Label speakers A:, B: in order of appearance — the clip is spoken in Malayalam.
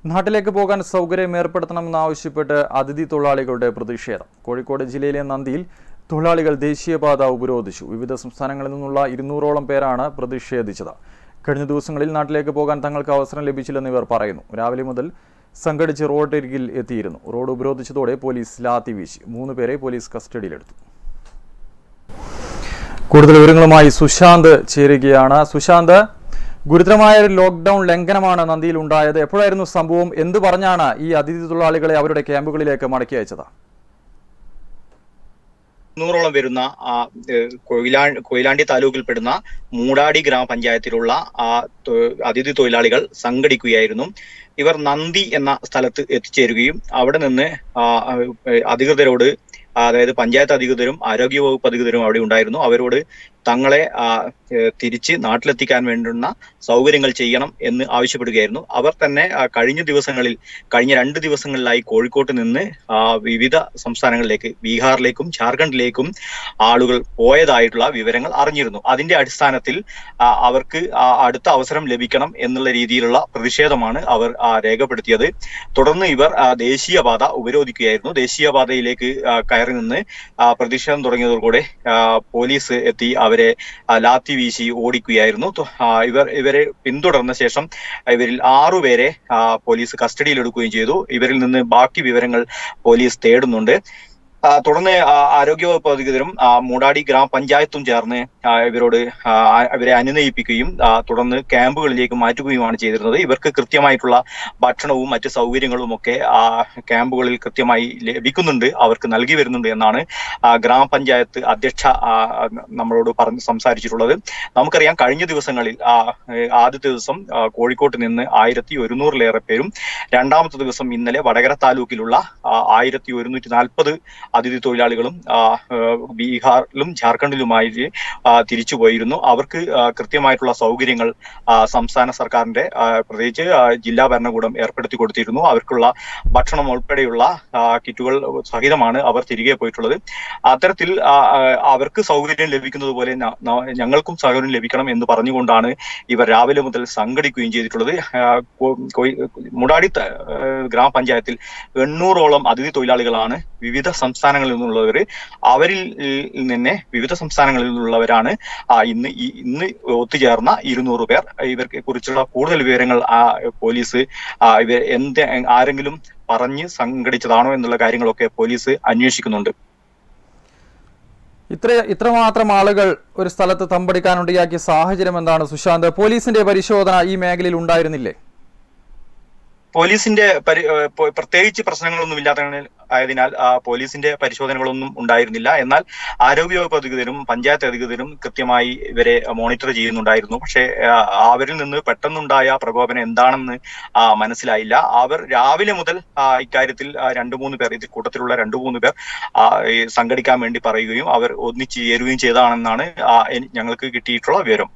A: നാട്ടിലേക്ക് പോകാൻ സൗകര്യം ഏർപ്പെടുത്തണമെന്നാവശ്യപ്പെട്ട് അതിഥി തൊഴിലാളികളുടെ പ്രതിഷേധം കോഴിക്കോട് ജില്ലയിലെ നന്ദിയിൽ തൊഴിലാളികൾ ദേശീയപാത ഉപരോധിച്ചു വിവിധ സംസ്ഥാനങ്ങളിൽ നിന്നുള്ള ഇരുന്നൂറോളം പേരാണ് പ്രതിഷേധിച്ചത് കഴിഞ്ഞ ദിവസങ്ങളിൽ നാട്ടിലേക്ക് പോകാൻ തങ്ങൾക്ക് അവസരം ലഭിച്ചില്ലെന്ന് ഇവർ പറയുന്നു രാവിലെ മുതൽ സംഘടിച്ച് റോഡരികിൽ എത്തിയിരുന്നു റോഡ് ഉപരോധിച്ചതോടെ പോലീസ് ലാത്തി വീശി മൂന്ന് പേരെ പോലീസ് കസ്റ്റഡിയിലെടുത്തു കൂടുതൽ വിവരങ്ങളുമായി സുശാന്ത് ചേരുകയാണ് സുശാന്ത് ഗുരുതരമായ ഒരു ലോക്ക്ഡൌൺ ലംഘനമാണ് നന്ദിയിൽ ഉണ്ടായത് എപ്പോഴായിരുന്നു സംഭവം എന്ത് പറഞ്ഞാണ് ഈ അതിഥി തൊഴിലാളികളെ അവരുടെ ക്യാമ്പുകളിലേക്ക് മടക്കി അയച്ചത്
B: നൂറോളം വരുന്ന ആ, ഏഹ്, കൊയിലാ കൊയിലാണ്ടി താലൂക്കിൽപ്പെടുന്ന മൂടാടി ഗ്രാമപഞ്ചായത്തിലുള്ള ആ തൊ- അതിഥി തൊഴിലാളികൾ സംഘടിക്കുകയായിരുന്നു ഇവർ നന്ദി എന്ന സ്ഥലത്ത് എത്തിച്ചേരുകയും അവിടെ നിന്ന് ആ, ആ, ഏഹ്, അധികൃതരോട് അതായത് പഞ്ചായത്ത് അധികൃതരും ആരോഗ്യവകുപ്പ് അധികൃതരും അവിടെ ഉണ്ടായിരുന്നു അവരോട് തങ്ങളെ ആ, ഏഹ്, തിരിച്ച് നാട്ടിലെത്തിക്കാൻ വേണ്ടുന്ന സൗകര്യങ്ങൾ ചെയ്യണം എന്ന് ആവശ്യപ്പെടുകയായിരുന്നു അവർ തന്നെ ആ, കഴിഞ്ഞ ദിവസങ്ങളിൽ കഴിഞ്ഞ രണ്ട് ദിവസങ്ങളിലായി കോഴിക്കോട്ട് നിന്ന് ആ, വിവിധ സംസ്ഥാനങ്ങളിലേക്ക് ബീഹാറിലേക്കും ജാർഖണ്ഡിലേക്കും ആളുകൾ പോയതായിട്ടുള്ള വിവരങ്ങൾ അറിഞ്ഞിരുന്നു അതിന്റെ അടിസ്ഥാനത്തിൽ ആ, അവർക്ക് ആ, അടുത്ത അവസരം ലഭിക്കണം എന്നുള്ള രീതിയിലുള്ള പ്രതിഷേധമാണ് അവർ ആ, രേഖപ്പെടുത്തിയത് തുടർന്ന് ഇവർ ആ, ദേശീയപാത ഉപരോധിക്കുകയായിരുന്നു ദേശീയപാതയിലേക്ക് ആ, കയറി നിന്ന് ആ, പ്രതിഷേധം തുടങ്ങിയതോടുകൂടെ ആ, പോലീസ് എത്തി അവരെ ആ, ലാത്തി വീശി ഓടിക്കുകയായിരുന്നു തു- ആ, ഇവർ ഇവരെ പിന്തുടർന്ന ശേഷം ഇവരിൽ ആറുപേരെ ആ, പോലീസ് കസ്റ്റഡിയിലെടുക്കുകയും ചെയ്തു ഇവരിൽ നിന്ന് ബാക്കി വിവരങ്ങൾ പോലീസ് തേടുന്നുണ്ട് ആ, തുടർന്ന് ആ, ആരോഗ്യവകുപ്പ് അധികൃതരും ആ, മൂടാടി ഗ്രാമപഞ്ചായത്തും ചേർന്ന് ആ, ഇവരോട് ആ, ഇവരെ അനുനയിപ്പിക്കുകയും ആ, തുടർന്ന് ക്യാമ്പുകളിലേക്ക് മാറ്റുകയുമാണ് ചെയ്തിരുന്നത് ഇവർക്ക് കൃത്യമായിട്ടുള്ള ഭക്ഷണവും മറ്റ് സൗകര്യങ്ങളും ഒക്കെ ആ ക്യാമ്പുകളിൽ കൃത്യമായി ലഭിക്കുന്നുണ്ട് അവർക്ക് നൽകി വരുന്നുണ്ട് എന്നാണ് ആ, ഗ്രാമപഞ്ചായത്ത് അധ്യക്ഷ ആ, നമ്മളോട് പറഞ്ഞ് സംസാരിച്ചിട്ടുള്ളത് നമുക്കറിയാം കഴിഞ്ഞ ദിവസങ്ങളിൽ ആ, ഏഹ്, ആദ്യത്തെ ദിവസം ആ, കോഴിക്കോട്ട് നിന്ന് ആയിരത്തി ഒരുന്നൂറിലേറെ പേരും രണ്ടാമത്തെ ദിവസം ഇന്നലെ വടകര താലൂക്കിലുള്ള ആയിരത്തി ഒരുന്നൂറ്റി നാൽപ്പത് അതിഥി തൊഴിലാളികളും ആ, ഏഹ്, ബീഹാറിലും ജാർഖണ്ഡിലുമായി ആ, തിരിച്ചു പോയിരുന്നു അവർക്ക് ആ, കൃത്യമായിട്ടുള്ള സൗകര്യങ്ങൾ ആ, സംസ്ഥാന സർക്കാരിന്റെ ആ, പ്രത്യേകിച്ച് ആ, ജില്ലാ ഭരണകൂടം ഏർപ്പെടുത്തി കൊടുത്തിരുന്നു അവർക്കുള്ള ഭക്ഷണം ഉൾപ്പെടെയുള്ള ആ, കിറ്റുകൾ സഹിതമാണ് അവർ തിരികെ പോയിട്ടുള്ളത് അത്തരത്തിൽ ആ, ആ, അവർക്ക് സൗകര്യം ലഭിക്കുന്നത് പോലെ ന- ന- ഞങ്ങൾക്കും സൗകര്യം ലഭിക്കണം എന്ന് പറഞ്ഞുകൊണ്ടാണ് ഇവർ രാവിലെ മുതൽ സംഘടിക്കുകയും ചെയ്തിട്ടുള്ളത് ആ, കോ- കോയി- മുടാടി ത- ആ, ഗ്രാമപഞ്ചായത്തിൽ എണ്ണൂറോളം അതിഥി തൊഴിലാളികളാണ് വിവിധ സംസ്ഥാനങ്ങളിൽ നിന്നുള്ളവർ അവരിൽ ഈ, തന്നെ വിവിധ സംസ്ഥാനങ്ങളിൽ നിന്നുള്ളവരാണ് ആ, ഇന്ന് ഈ ഇന്ന് ഒത്തുചേർന്ന ഇരുന്നൂറ് പേർ ഇവർക്ക് കുറിച്ചുള്ള കൂടുതൽ വിവരങ്ങൾ ആ, പോലീസ് ആ, ഇവർ എന്ത് ആരെങ്കിലും പറഞ്ഞ് സംഘടിച്ചതാണോ എന്നുള്ള കാര്യങ്ങളൊക്കെ പോലീസ് അന്വേഷിക്കുന്നുണ്ട്
A: ഇത്ര ഇത്രമാത്രം ആളുകൾ ഒരു സ്ഥലത്ത് തമ്പടിക്കാനുണ്ടാക്കിയ സാഹചര്യം എന്താണ് സുശാന്ത് പോലീസിന്റെ പരിശോധന ഈ മേഖലയിൽ ഉണ്ടായിരുന്നില്ലേ
B: പോലീസിന്റെ പരി ഏഹ് പോ- പ്രത്യേകിച്ച് പ്രശ്നങ്ങളൊന്നും ഇല്ലാത്ത ആയതിനാൽ ആ, പോലീസിന്റെ പരിശോധനകളൊന്നും ഉണ്ടായിരുന്നില്ല എന്നാൽ ആരോഗ്യവകുപ്പ് അധികൃതരും പഞ്ചായത്ത് അധികൃതരും കൃത്യമായി ഇവരെ മോണിറ്റർ ചെയ്യുന്നുണ്ടായിരുന്നു പക്ഷേ ആ, അവരിൽ നിന്ന് പെട്ടെന്നുണ്ടായ പ്രകോപനം എന്താണെന്ന് ആ, മനസ്സിലായില്ല അവർ രാവിലെ മുതൽ ആ, ഇക്കാര്യത്തിൽ ആ, രണ്ടു മൂന്ന് പേർ ഇത് കൂട്ടത്തിലുള്ള രണ്ടു മൂന്ന് പേർ ആ, ഈ സംഘടിക്കാൻ വേണ്ടി പറയുകയും അവർ ഒന്നിച്ചു ചേരുകയും ചെയ്തതാണെന്നാണ് ആ, എനി- ഞങ്ങൾക്ക് കിട്ടിയിട്ടുള്ള വിവരം